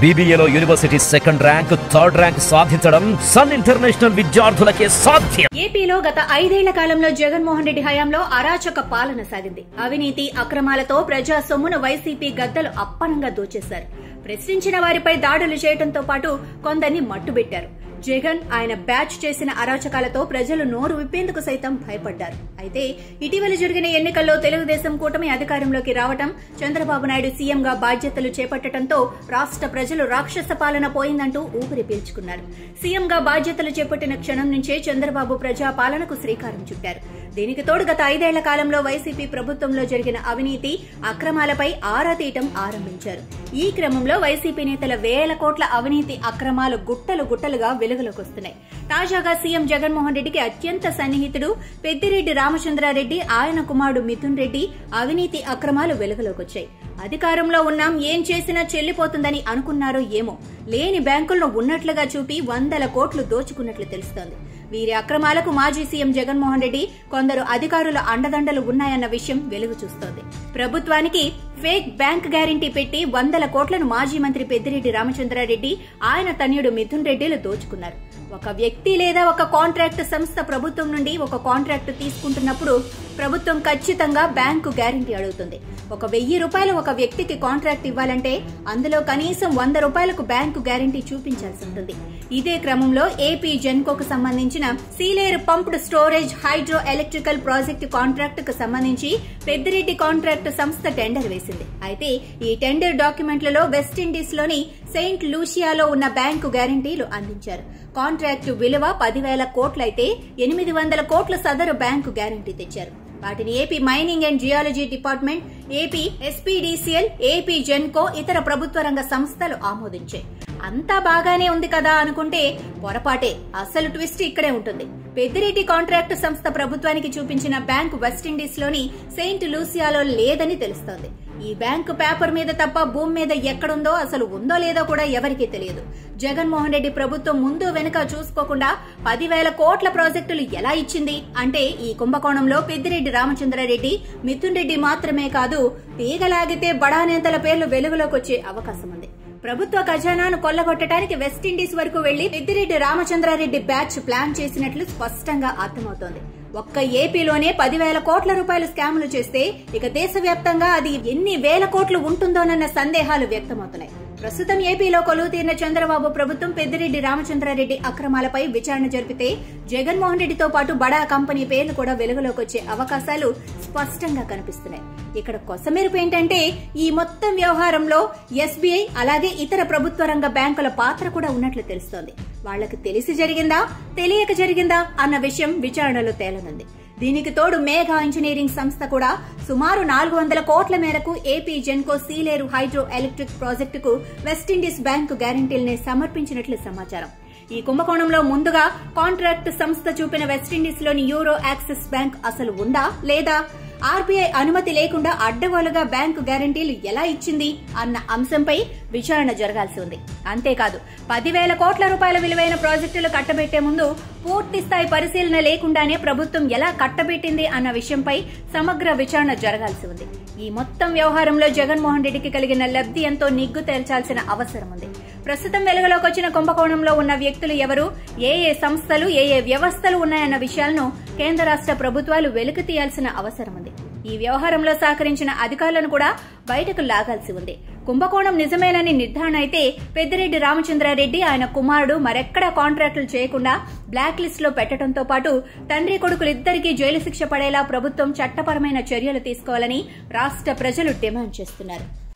బీబీఏలో university second rank third rank సాధించడం Sun International విద్యార్థులకే సాధ్యం ఏపీలో గత ఐదేళ్ల కాలంలో జగన్మోహన్ రెడ్డి హయాంలో అరాచక పాలన సాగింది అవినీతి అక్రమాలతో ప్రజా సొమ్మును వైసీపీ గద్దలు అప్పనంగా దోచేశారు ప్రశ్నించిన వారిపై దాడులు చేయడంతో పాటు కొందరిని మట్టుబెట్టారు జగన్ ఆయన బ్యాచ్ చేసిన అరాచకాలతో ప్రజలు నోరు విప్పేందుకు సైతం భయపడ్డారు అయితే ఇటీవల జరిగిన ఎన్నికల్లో తెలుగుదేశం కూటమి అధికారంలోకి రావటం చంద్రబాబు నాయుడు సీఎంగా బాధ్యతలు చేపట్టడంతో రాష్ట్ర ప్రజలు రాక్షస పాలన పోయిందంటూ ఊపిరి పీల్చుకున్నారు సీఎంగా బాధ్యతలు చేపట్టిన క్షణం నుంచే చంద్రబాబు ప్రజా పాలనకు శ్రీకారం చుట్టారు దీనికి తోడు గత ఐదేళ్ల కాలంలో వైసీపీ ప్రభుత్వంలో జరిగిన అవినీతి అక్రమాలపై ఆరా తీయటం ఆరంభించారు ఈ క్రమంలో వైసీపీ నేతల వేల కోట్ల అవినీతి అక్రమాలు గుట్టలు గుట్టలుగా వెలుగులోకి వస్తున్నాయి తాజాగా సీఎం జగన్మోహన్ రెడ్డికి అత్యంత సన్నిహితుడు పెద్దిరెడ్డి రామచంద్రారెడ్డి ఆయన కుమారుడు మిథున్ రెడ్డి అవినీతి అక్రమాలు వెలుగులోకి వచ్చాయి అధికారంలో ఉన్నాం ఏం చేసినా చెల్లిపోతుందని అనుకున్నారో ఏమో లేని బ్యాంకులను ఉన్నట్లుగా చూపి వందల కోట్లు దోచుకున్నట్లు తెలుస్తోంది వీరి అక్రమాలకు మాజీ సీఎం జగన్మోహన్ రెడ్డి కొందరు అధికారుల అండదండలు ఉన్నాయన్న విషయం వెలుగు చూస్తోంది ప్రభుత్వానికి ఫేక్ బ్యాంక్ గ్యారంటీ పెట్టి వందల కోట్లను మాజీ మంత్రి పెద్దిరెడ్డి రామచంద్రారెడ్డి ఆయన తనయుడు మిథున్ రెడ్డిలు దోచుకున్నారు ఒక వ్యక్తి లేదా ఒక కాంట్రాక్ట్ సంస్థ ప్రభుత్వం నుండి ఒక కాంట్రాక్ట్ తీసుకుంటున్నప్పుడు ప్రభుత్వం ఖచ్చితంగా బ్యాంకు గ్యారంటీ అడుగుతుంది ఒక వెయ్యి రూపాయలు ఒక వ్యక్తికి కాంట్రాక్ట్ ఇవ్వాలంటే అందులో కనీసం వంద రూపాయలకు బ్యాంకు గ్యారంటీ చూపించాల్సి ఉంటుంది ఇదే క్రమంలో ఏపీ జెన్కోకు సంబంధించిన Sileru pumped storage hydro electrical project contract కు సంబంధించి పెద్దిరెడ్డి కాంట్రాక్ట్ సంస్థ టెండర్ వేసింది అయితే ఈ టెండర్ డాక్యుమెంట్లలో వెస్టిండీస్ లోని సెయింట్ లూసియాలో ఉన్న బ్యాంకు గ్యారంటీలు అందించారు కాంట్రాక్టు విలువ పదివేల కోట్లయితే ఎనిమిది వందల కోట్ల సదరు బ్యాంకు గ్యారంటీ తెచ్చారు వాటిని AP mining and geology department AP SPDCL AP Genco ఇతర ప్రభుత్వ రంగ సంస్థలు ఆమోదించాయి అంతా బాగానే ఉంది కదా అనుకుంటే పొరపాటే అసలు ట్విస్ట్ ఇక్కడే ఉంటుంది పెద్దిరెడ్డి కాంట్రాక్టు సంస్థ ప్రభుత్వానికి చూపించిన బ్యాంకు వెస్టిండీస్ లోని సెయింట్ లూసియాలో లేదని తెలుస్తోంది ఈ బ్యాంకు పేపర్ మీద తప్ప భూమి మీద ఎక్కడుందో అసలు ఉందో లేదో కూడా ఎవరికీ తెలియదు జగన్మోహన్ రెడ్డి ప్రభుత్వం ముందు వెనుక చూసుకోకుండా పదివేల కోట్ల ప్రాజెక్టులు ఎలా ఇచ్చింది అంటే ఈ కుంభకోణంలో పెద్దిరెడ్డి రామచంద్రారెడ్డి మిథున్ రెడ్డి మాత్రమే కాదు తీగలాగితే బడా నేతల పేర్లు వెలుగులోకి వచ్చే అవకాశం ఉంది ప్రభుత్వ ఖజానాను కొల్లగొట్టడానికి వెస్టిండీస్ వరకు వెళ్లి పెద్దిరెడ్డి రామచంద్రారెడ్డి బ్యాచ్ ప్లాన్ చేసినట్లు స్పష్టంగా అర్థమవుతోంది ఒక్క ఏపీలోనే పదివేల కోట్ల రూపాయలు స్కాములు చేస్తే ఇక దేశవ్యాప్తంగా అది ఎన్ని వేల కోట్లు ఉంటుందోనన్న సందేహాలు వ్యక్తమవుతున్నాయి ప్రస్తుతం ఏపీలో కొలువు తీరిన చంద్రబాబు ప్రభుత్వం పెద్దిరెడ్డి రామచంద్రారెడ్డి అక్రమాలపై విచారణ జరిపితే జగన్మోహన్ రెడ్డితో పాటు బడా కంపెనీ పేర్లు కూడా వెలుగులోకి వచ్చే అవకాశాలు స్పష్టంగా కనిపిస్తున్నాయి ఇక్కడ కొసమెరుపు ఏంటంటే ఈ మొత్తం వ్యవహారంలో ఎస్బీఐ అలాగే ఇతర ప్రభుత్వ రంగ బ్యాంకుల పాత్ర కూడా ఉన్నట్లు తెలుస్తోంది వాళ్లకు తెలిసి జరిగిందా తెలియక జరిగిందా అన్న విషయం విచారణలో తేలనుంది దీనికి తోడు మేఘా ఇంజనీరింగ్ సంస్థ కూడా సుమారు నాలుగు వందల కోట్ల మేరకు AP Genco Sileru hydro electric ప్రాజెక్టుకు వెస్టిండీస్ బ్యాంకు గ్యారంటీల్ని సమర్పించినట్లు సమాచారం ఈ కుంభకోణంలో ముందుగా కాంట్రాక్ట్ సంస్థ చూపిన వెస్టిండీస్ లోని యూరో యాక్సిస్ బ్యాంక్ అసలు ఉందా లేదా ఆర్బీఐ అనుమతి లేకుండా అడ్డగోలుగా బ్యాంకు గ్యారంటీలు ఎలా ఇచ్చింది అన్న అంశంపై విచారణ జరగాల్సి ఉంది అంతేకాదు పదివేల కోట్ల రూపాయల విలువైన ప్రాజెక్టులు కట్టబెట్టే ముందు పూర్తి స్థాయి పరిశీలన లేకుండానే ప్రభుత్వం ఎలా కట్టబెట్టింది అన్న విషయంపై సమగ్ర విచారణ జరగాల్సి ఉంది ఈ మొత్తం వ్యవహారంలో జగన్మోహన్ రెడ్డికి కలిగిన లబ్ధి ఎంతో నిగ్గు తేల్చాల్సిన అవసరం ఉంది ప్రస్తుతం వెలుగులోకి వచ్చిన కుంభకోణంలో ఉన్న వ్యక్తులు ఎవరు ఏ ఏ సంస్థలు ఏ ఏ వ్యవస్థలు ఉన్నాయన్న విషయాలను కేంద్ర రాష్ట్ర ప్రభుత్వాలు వెలికి తీయాల్సిన అవసరం ఉంది ఈ వ్యవహారంలో సహకరించిన అధికారులను కూడా బయటకు లాగాల్సి ఉంది కుంభకోణం నిజమేనని నిర్ధారణ అయితే పెద్దిరెడ్డి రామచంద్రారెడ్డి ఆయన కుమారుడు మరెక్కడా కాంట్రాక్టులు చేయకుండా బ్లాక్ లిస్ట్ లో పెట్టడంతో పాటు తండ్రి కొడుకులిద్దరికీ జైలు శిక్ష పడేలా ప్రభుత్వం చట్టపరమైన చర్యలు తీసుకోవాలని రాష్ట్ర ప్రజలు డిమాండ్ చేస్తున్నారు